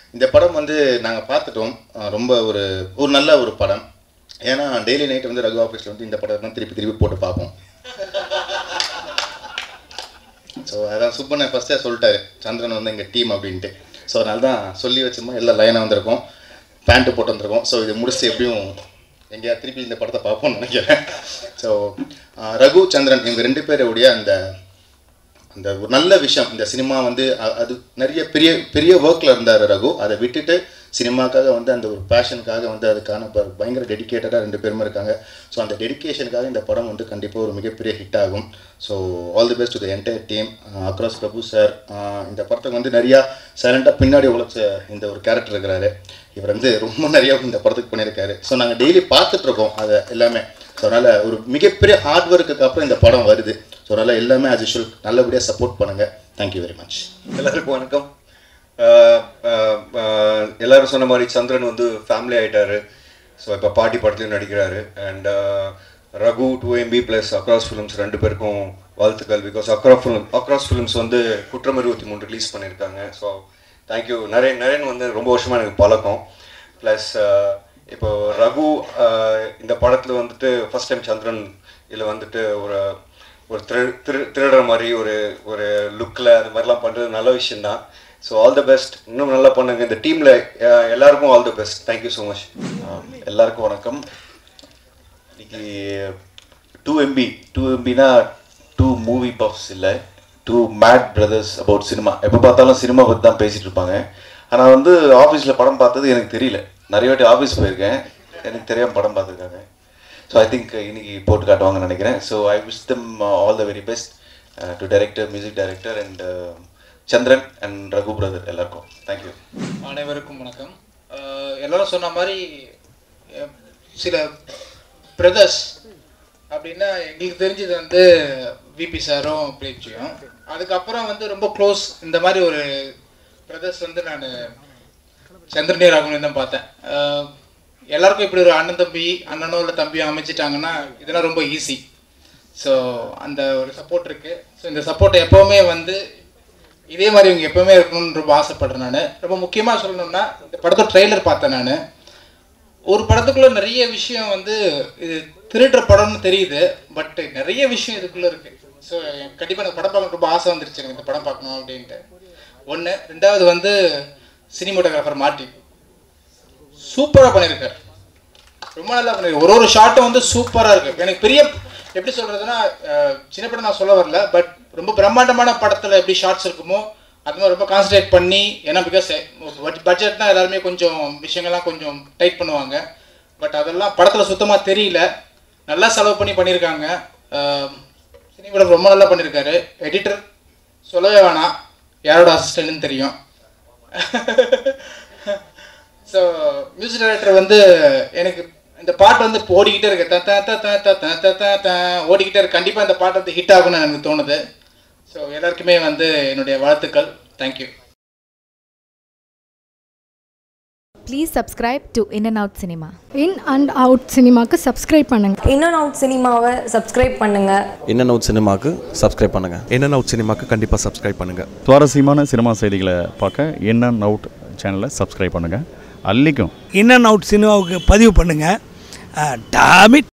இந்த படம் வந்து நாங்கள் பார்த்துட்டோம் அஹ் ரொம்ப ஒரு ஒரு நல்ல ஒரு படம் ஏன்னா டெய்லி நைட் வந்து ரகு ஆஃபீஸில் வந்து இந்த படம் தான் திருப்பி திருப்பி போட்டு பார்ப்போம் ஸோ அதான் சுப்பண்ணன் ஃபஸ்ட்டே சொல்லிட்டாரு சந்திரன் வந்து எங்கள் டீம் அப்படின்ட்டு ஸோ அதனால தான் சொல்லி வச்சோமா எல்லாம் லைனாக வந்திருக்கோம் பேண்ட்டு போட்டு வந்திருக்கோம் ஸோ இது முடிச்சு எப்படியும் எங்கேயா திருப்பி இந்த படத்தை பார்ப்போம்னு நினைக்கிறேன் ஸோ ரகு சந்திரன் இவங்க ரெண்டு பேருடைய அந்த அந்த ஒரு நல்ல விஷயம் இந்த சினிமா வந்து அ- அது நிறைய பெரிய பெரிய ஒர்க்கில் இருந்தார் ரகு அதை விட்டுட்டு சினிமாக்காக வந்து அந்த ஒரு பேஷனுக்காக வந்து அதுக்கான ப- பயங்கர டெடிக்கேட்டடாக ரெண்டு பேருமே இருக்காங்க ஸோ அந்த டெடிகேஷனுக்காக இந்த படம் வந்து கண்டிப்பாக ஒரு மிகப்பெரிய ஹிட் ஆகும் so all the best to the entire team across Prabhu sir இந்த படத்துக்கு வந்து நிறையா சைலண்டாக பின்னாடி உழைச்ச இந்த ஒரு கேரக்டர் இருக்கிறாரு இவர் வந்து ரொம்ப நிறைய இந்த படத்துக்கு பண்ணியிருக்காரு ஸோ நாங்கள் டெய்லி பார்த்துட்ருக்கோம் அதை எல்லாமே ஸோ அதனால் ஒரு மிகப்பெரிய ஹார்ட் ஒர்க்குக்கு அப்புறம் இந்த படம் வருது ஸோ அதனால் எல்லாமே ஆஸ் யூஷுவல் நல்லபடியாக சப்போர்ட் பண்ணுங்கள் தேங்க்யூ வெரி மச் எல்லாருக்கும் வணக்கம் ஆஹ் ஆஹ் ஆஹ் எல்லாரும் சொன்ன மாதிரி சந்திரன் வந்து ஃபேமிலி ஆயிட்டாரு ஸோ இப்போ பாட்டி படத்துலையும் நடிக்கிறாரு and Ragu two MP plus across films ரெண்டு பேருக்கும் வாழ்த்துக்கள் because across film across films வந்து குற்றம் இருபத்தி மூணு ரிலீஸ் பண்ணியிருக்காங்க ஸோ தேங்க்யூ நரேன் நரேன் வந்து ரொம்ப வருஷமாக எனக்கு பழக்கம் ப்ளஸ் இப்போ ரகு ஆஹ் இந்த படத்தில் வந்துட்டு ஃபர்ஸ்ட் டைம் சந்திரன் இதில் வந்துட்டு ஒரு ஒரு திரு திரு திருடுற மாதிரி ஒரு ஒரு லுக்கில் அந்த மாதிரிலாம் பண்ணுறது நல்ல விஷயம்தான் ஸோ ஆல் த பெஸ்ட் இன்னும் நல்லா பண்ணுங்க இந்த டீமில் எல்லாருக்கும் all the best thank you so much எல்லாருக்கும் வணக்கம் இன்னைக்கு டூ எம்பி டூ எம்பினா டூ மூவி பஃப்ஸ் இல்லை two mad brothers about cinema எப்போ பார்த்தாலும் சினிமா பற்றி தான் பேசிகிட்டு இருப்பாங்க ஆனால் வந்து ஆஃபீஸில் படம் பார்த்தது எனக்கு தெரியல நிறைய வாட்டி ஆஃபீஸ் போயிருக்கேன் எனக்கு தெரியாமல் படம் பார்த்துருக்காங்க ஸோ ஐ திங்க் இன்னைக்கு போட்டு காட்டுவாங்கன்னு நினைக்கிறேன் so I wish them all the very best to director music director and Chandran and Ragu brother எல்லாருக்கும் தேங்க்யூ அனைவருக்கும் வணக்கம் அஹ் எல்லாரும் சொன்ன மாதிரி அஹ் சில பிரதர்ஸ் அப்படின்னா எங்களுக்கு தெரிஞ்சது வந்து விபி சாரும் பிளேச்சியும் அதுக்கப்புறம் வந்து ரொம்ப க்ளோஸ் இந்த மாதிரி ஒரு பிரதர்ஸ் வந்து நான் சந்திரனே ராகவன் தான் பார்த்தேன் அஹ் எல்லாருக்கும் இப்படி ஒரு அண்ணன் தம்பி அண்ணனோ இல்லை தம்பியோ அமைச்சிட்டாங்கன்னா இதெல்லாம் ரொம்ப ஈஸி ஸோ அந்த ஒரு சப்போர்ட் இருக்கு ஸோ இந்த சப்போர்ட் எப்போவுமே வந்து இதே மாதிரி இவங்க எப்பவுமே இருக்கணும்னு ரொம்ப ஆசைப்படுறேன் நான் ரொம்ப முக்கியமாக சொல்லணும்னா இந்த படத்தோட ட்ரெய்லர் பார்த்தேன் நான் ஒரு படத்துக்குள்ள நிறைய விஷயம் வந்து இது திருடுற படம்னு தெரியுது பட் நிறைய விஷயம் இதுக்குள்ள இருக்கு ஸோ கண்டிப்பாக எனக்கு படம் பார்க்க ரொம்ப ஆசை வந்துருச்சு எனக்கு இந்த படம் பார்க்கணும் அப்படின்ட்டு ஒன்று ரெண்டாவது வந்து சினிமோட்டோகிராஃபர் மார்ட்டி சூப்பராக பண்ணியிருக்காரு ரொம்ப நல்லா பண்ணிருக்கு ஒரு ஒரு ஷாட்டும் வந்து சூப்பராக இருக்கு எனக்கு பெரிய எப்படி சொல்றதுன்னா அஹ், சின்ன படம் நான் சொல்ல வரல பட் ரொம்ப பிரம்மாண்டமான படத்தில் எப்படி ஷார்ட்ஸ் இருக்குமோ அது மாதிரி ரொம்ப கான்சன்ட்ரேட் பண்ணி ஏன்னா பிகாஸ் பட்ஜெட்னா எல்லாருமே கொஞ்சம் விஷயங்கள்லாம் கொஞ்சம் டைட் பண்ணுவாங்க பட் அதெல்லாம் படத்தில் சுத்தமாக தெரியல நல்லா செலவு பண்ணி பண்ணியிருக்காங்க சினிமோட ரொம்ப நல்லா பண்ணியிருக்காரு எடிட்டர் சொல்லவே வேணாம் யாரோட அசிஸ்டன்ட்னு தெரியும் ஸோ மியூசிக் டைரக்டர் வந்து எனக்கு இந்த பாட்டு வந்து இப்போ ஓடிக்கிட்டே இருக்கு த த த த த த த த த ஓடிக்கிட்டே இருக்கு கண்டிப்பாக இந்த பாட்டு வந்து ஹிட் ஆகும்னு எனக்கு தோணுது ஸோ எல்லாருக்குமே வந்து என்னுடைய வாழ்த்துக்கள் thank you Please subscribe to In and Out Cinema. In and out சினிமாக்கு சப்ஸ்கிரைப் பண்ணுங்க இன் அண்ட் அவுட் சினிமாவை சப்ஸ்கிரைப் பண்ணுங்கள் இன் அண்ட் அவுட் சினிமாவுக்கு சப்ஸ்கிரைப் பண்ணுங்கள் இன் அண்ட் அவுட் சினிமாக்கு கண்டிப்பாக சப்ஸ்கிரைப் பண்ணுங்கள் சுவாரஸ்யமான சினிமா செய்திகளை பார்க்க இன் அண்ட் அவுட் சேனலை சப்ஸ்கிரைப் பண்ணுங்கள் அல்லிக்கும் இன் அண்ட் அவுட் சினிமாவுக்கு பதிவு பண்ணுங்கள் டாமிட்